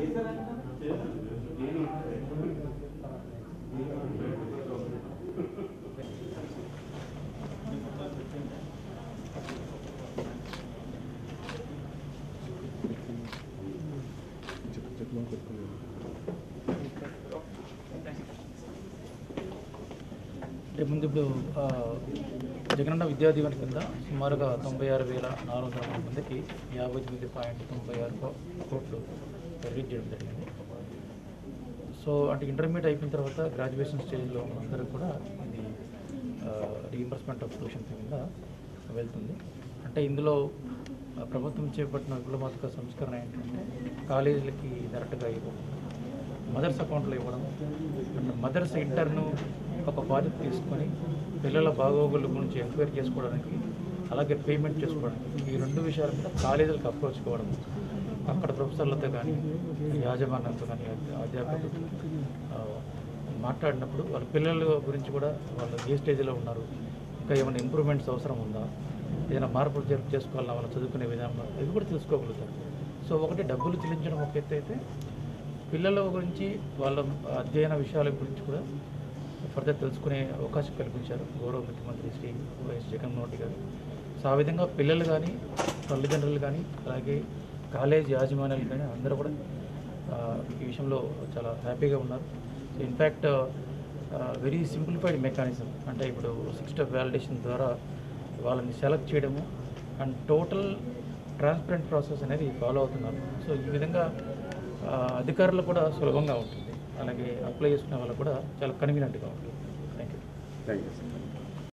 అంటే ముందు ఇప్పుడు ఆ, జగనన్న విద్యా దీవెన కింద సుమారుగా తొంభై ఆరు వేల నాలుగు వందల మూడు మందికి యాభై తొమ్మిది పాయింట్ తొంభై ఆరు కో- కోట్లు రిలీజ్ చేయడం జరిగింది సో అంటే ఇంటర్మీడియట్ అయిపోయిన తర్వాత గ్రాడ్యుయేషన్ స్టేజ్లో అందరూ కూడా ఇది రీఎంబర్స్మెంట్ ఆఫ్ ట్యూషన్ కింద వెళ్తుంది అంటే ఇందులో ఆ, ప్రభుత్వం చేపట్టిన విప్లవాత్మక సంస్కరణ ఏంటంటే కాలేజీలకి డైరెక్ట్గా ఇవ్వకుండా మదర్స్ అకౌంట్లో ఇవ్వడం అండ్ మదర్స్ ఇంటర్ను ఒక బాధ్యత తీసుకొని పిల్లల బాగోగుల గురించి ఎంక్వైరీ చేసుకోవడానికి అలాగే పేమెంట్ చేసుకోవడానికి ఈ రెండు విషయాల మీద కాలేజీలకు అప్రోచ్ కావడం అక్కడ ప్రొఫెసర్లతో కానీ యాజమాన్యంతో కానీ అధ్యాపకులతో ఆ, మాట్లాడినప్పుడు వాళ్ళ పిల్లల గురించి కూడా వాళ్ళు ఏ స్టేజ్లో ఉన్నారు ఇంకా ఏమైనా ఇంప్రూవ్మెంట్స్ అవసరం ఉందా ఏదైనా మార్పులు చేర్పు చేసుకోవాలన్నా వాళ్ళు చదువుకునే విధానంలో ఇవి కూడా తెలుసుకోగలుగుతారు సో ఒకటి డబ్బులు చెల్లించడం ఒక ఎత్తు అయితే పిల్లల గురించి వాళ్ళ అధ్యయన విషయాల గురించి కూడా ఫర్దర్ తెలుసుకునే అవకాశం కల్పించారు గౌరవ ముఖ్యమంత్రి శ్రీ వైఎస్ జగన్మోహన్ రెడ్డి గారు సో ఆ విధంగా పిల్లలు కానీ తల్లిదండ్రులు కానీ అలాగే కాలేజ్ యాజమాన్యాలు కానీ అందరూ కూడా ఆ, ఈ విషయంలో చాలా హ్యాపీగా ఉన్నారు so in fact very simplified mechanism అంటే ఇప్పుడు సిక్స్ స్టెప్ వ్యాలిడేషన్ ద్వారా వాళ్ళని సెలెక్ట్ చేయడము అండ్ టోటల్ ట్రాన్స్పరెంట్ ప్రాసెస్ అనేది ఫాలో అవుతున్నారు సో ఈ విధంగా ఆ, అధికారులు కూడా సులభంగా ఉంటుంది అలాగే అప్లై చేసుకునే వాళ్ళకు కూడా చాలా కన్వీనియంట్గా ఉంటుంది thank you thank you sir